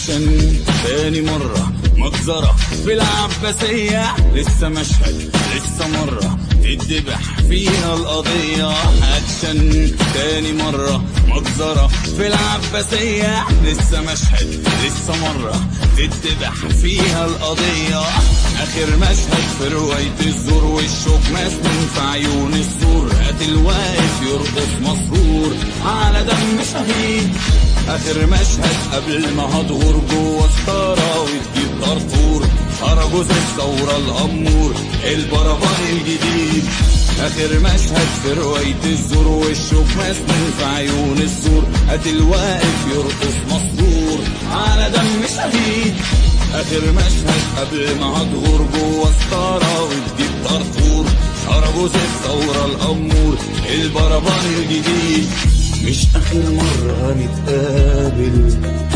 اكشن تاني مرة مجزرة في العباسية لسه مشهد لسه مرة تدبح فيها القضية اكشن تاني مرة مجزرة في العباسية لسه مشهد لسه مرة تدبح فيها القضية اخر مشهد في رواية الزور والشوك مسنون في عيون السور قاتل واقف يرقص مسرور على دم شهيد اخر مشهد قبل ما هدور جوه ستارة وتجيب طرطور أرجوز الثورة الأمور البربر الجديد آخر مشهد في رواية الزور والشوك مسنون في عيون السور قاتل واقف يرقص مسرور على دم شهيد آخر مشهد قبل ما هتغور جوه ستارة وتجيب طرطور أرجوز الثورة الأمور البربر الجديد مش آخر مرة نتقابل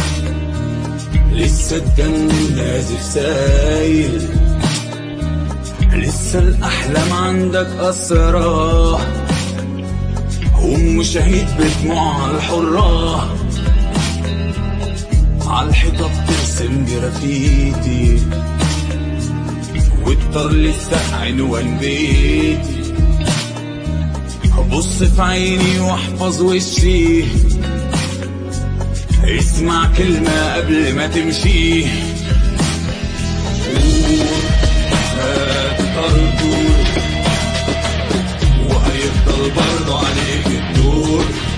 لسه الدم نازف سايل لسه الأحلام عندك أسرى أم شهيد بدموعها الحرة عالحيطة بترسم جرافيتي والطر لسه عنوان بيتي بص في عيني واحفظ وشي اسمع كلمة قبل ما تمشي هتطردوا وهيفضل برضه عليك الدور